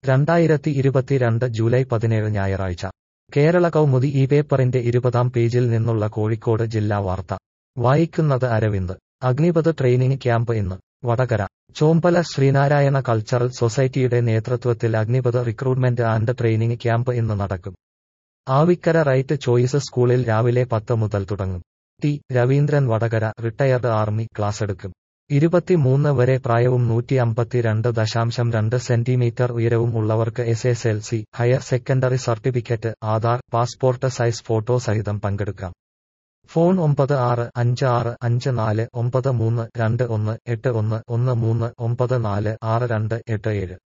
രണ്ടായിരത്തി ഇരുപത്തിരണ്ട് ജൂലൈ പതിനേഴ് ഞായറാഴ്ച കേരള കൗമുദി ഈ പേപ്പറിന്റെ ഇരുപതാം പേജിൽ നിന്നുള്ള കോഴിക്കോട് ജില്ലാ വാർത്ത വായിക്കുന്നത് അരവിന്ദ് അഗ്നിപഥ് ട്രെയിനിങ് ക്യാമ്പ് ഇന്ന് വടകര ചോമ്പല ശ്രീനാരായണ കൾച്ചറൽ സൊസൈറ്റിയുടെ നേതൃത്വത്തിൽ Agnipath recruitment and training camp ഇന്ന് നടക്കും ആവിക്കര റൈറ്റ് ചോയ്സ് സ്കൂളിൽ രാവിലെ പത്ത് മുതൽ തുടങ്ങും T Raveendran Vadakara retired army ക്ലാസ്സെടുക്കും ഇരുപത്തിമൂന്ന് വരെ പ്രായവും നൂറ്റി അമ്പത്തിരണ്ട് ദശാംശം രണ്ട് സെന്റിമീറ്റർ ഉയരവും ഉള്ളവർക്ക് S S L C higher secondary certificate Aadhaar passport size photo സഹിതം പങ്കെടുക്കാം ഫോൺ ഒമ്പത് ആറ് അഞ്ച് ആറ് അഞ്ച് നാല് ഒമ്പത് മൂന്ന് രണ്ട് ഒന്ന് എട്ട് ഒന്ന് ഒന്ന് മൂന്ന് ഒമ്പത് നാല് ആറ് രണ്ട് എട്ട് ഏഴ്